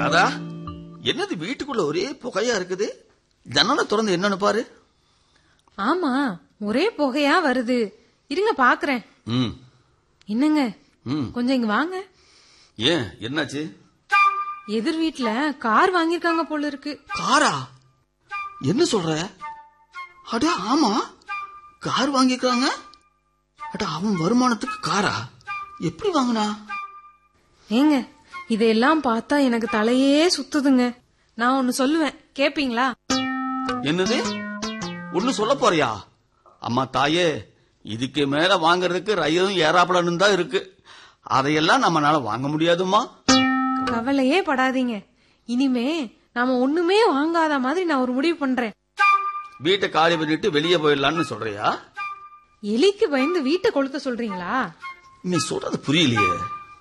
ராதா என்னது வீட்டுக்குள்ள ஒரே புகையா இருக்குது ஜன்னலை திறந்து என்னன்னு பாரு ஆமா ஒரே புகையா வருது இருங்க பாக்குறேன் ம் என்னங்க ம் கொஞ்சம் இங்க வாங்க ஏன் என்னாச்சு எதிர் வீட்ல கார் வாங்கியிருக்காங்க போல இருக்கு காரா என்ன சொல்ற அட ஆமா கார் வாங்கிக்கிறாங்க அட அவன் வருமானத்துக்கு காரா எப்படி வாங்கினா ஏங்க இதையெல்லாம் பார்த்தா எனக்கு தலையே சுத்துதுங்க நான் ஒன்னு சொல்லுவேன் கேப்பீங்களா என்னது ஒண்ணு சொல்ல போறியா அம்மா தாயே இதுக்கு மேல வாங்குறதுக்கு ரயிலும் ஏறாப்படணும் தான் இருக்கு அதையெல்லாம் நம்மனால வாங்க முடியாதுமா கவலையே படாதீங்க இனிமே நாம ஒண்ணுமே வாங்காத மாதிரி நான் ஒரு முடிவு பண்றேன் வீட்டை காலி பண்ணிட்டு வெளியே போயிடலாம்னு சொல்றியா எலிக்கு பயந்து வீட்டை கொளுத்த சொல்றீங்களா நீ சொல்றது புரியலையே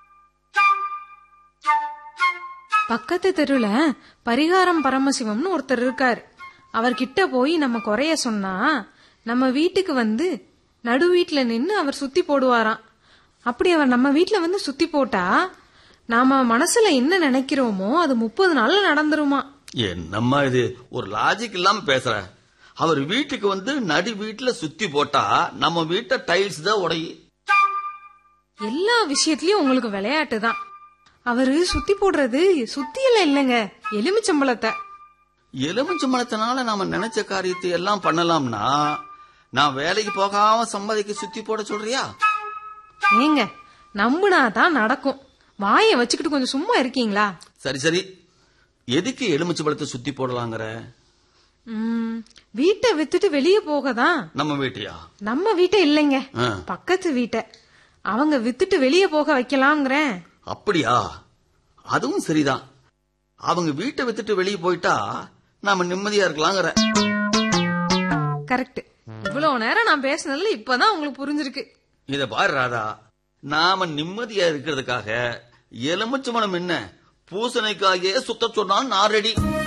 பக்கத்து தெருவுல பரிகாரம் பரமசிவம்னு ஒருத்தர் இருக்காரு அவர்கிட்ட போய் நம்ம குறைய சொன்னா நம்ம வீட்டுக்கு வந்து நடு வீட்ல நின்னு அவர் சுத்தி போடுவாராம் அப்படி அவர் நம்ம வீட்ல வந்து சுத்தி போட்டா நாம மனசுல என்ன நினைக்கிறோமோ அது முப்பது நாள்ல நடந்துருமா என்னம்மா இது ஒரு லாஜிக் இல்லாம பேசுற அவர் வீட்டுக்கு வந்து நடு வீட்டுல சுத்தி போட்டா நம்ம வீட்டை டைல்ஸ் தான் உடையு எல்லா விஷயத்திலயும் உங்களுக்கு விளையாட்டு தான் அவரு சுத்தி போடுறது சுத்தியில இல்லைங்க எலுமிச்சம்பளத்தை எலுமிச்சம்பழத்தினால நாம நினைச்ச காரியத்தை எல்லாம் பண்ணலாம்னா நான் வேலைக்கு போகாம சம்பாதிக்க சுத்தி போட சொல்றியா ஏங்க நம்புனா தான் நடக்கும் வாயை வச்சுக்கிட்டு கொஞ்சம் சும்மா இருக்கீங்களா சரி சரி எதுக்கு எலுமிச்சம்பழத்தை சுத்தி போடலாங்கிற ம், வீட்டை வித்துட்டு வெளியே போகதான் நம்ம வீட்டையா நம்ம வீட்டை இல்லைங்க ஆ. பக்கத்து வீட்டை அவங்க வித்துட்டு வெளியே போக வைக்கலாங்கிறேன் அப்படியா அதுவும் சரிதான் அவங்க வீட்டை வித்துட்டு வெளியே போயிட்டா நாம நிம்மதியா இருக்கலாங்கிற கரெக்ட் இவ்வளவு நேரம் நான் பேசினதுல இப்பதான் உங்களுக்கு புரிஞ்சிருக்கு இத பாரு ராதா நாம நிம்மதியா இருக்கிறதுக்காக எலுமிச்சம்பழம் என்ன பூசணைக்காயே சுத்த சொன்னான் நான் ரெடி